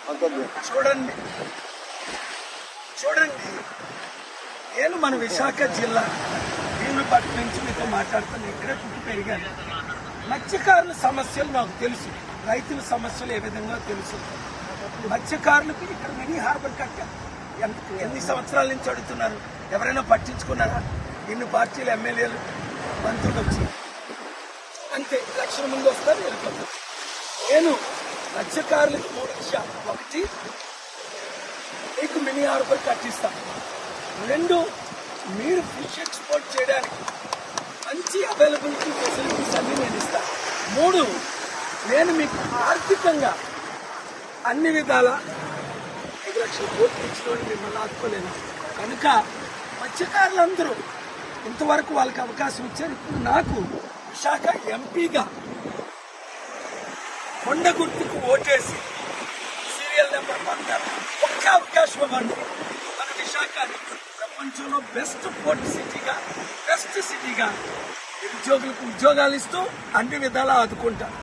చూడండి చూడండి నేను మన విశాఖ జిల్లా భీములపట్నం నుంచి మీతో మాట్లాడుతాను ఇక్కడే పుట్టి పెరిగాను మత్స్యకారుల సమస్యలు నాకు తెలుసు రైతుల సమస్యలు ఏ విధంగా తెలుసు మత్స్యకారులకు ఇక్కడ మినీ హార్బర్ కట్టారు ఎంత ఎన్ని సంవత్సరాల నుంచి అడుగుతున్నారు ఎవరైనా పట్టించుకున్నారా ఇన్ని పార్టీలు ఎమ్మెల్యేలు మంత్రులు వచ్చి అంతే ఎలక్షన్ ముందు వస్తారు వెళ్ళిపోతారు నేను మత్స్యకారులకు మూడు విషయాలు ఒకటి మీకు మినీ హార్బర్ కట్టిస్తాం రెండు మీరు ఫిష్ ఎక్స్పోర్ట్ చేయడానికి మంచి అవైలబిలిటీ ఫెసిలిటీస్ అన్ని నేను ఇస్తాను మూడు నేను మీకు ఆర్థికంగా అన్ని విధాల ఐదు లక్షల కోట్లు ఇచ్చిన మిమ్మల్ని ఆదుకోలేను కనుక మత్స్యకారులందరూ ఇంతవరకు వాళ్ళకి అవకాశం ఇచ్చారు ఇప్పుడు నాకు విశాఖ ఎంపీగా కొండ గుర్తుకు ఓటేసి సీరియల్ నెంబర్ వన్ ఒక్క అవకాశం ఇవ్వండి మన విశాఖని ప్రపంచంలో బెస్ట్ పోర్ట్ సిటీగా బెస్ట్ సిటీగా నిరుద్యోగులకు ఉద్యోగాలు ఇస్తూ అన్ని విధాలా ఆదుకుంటాం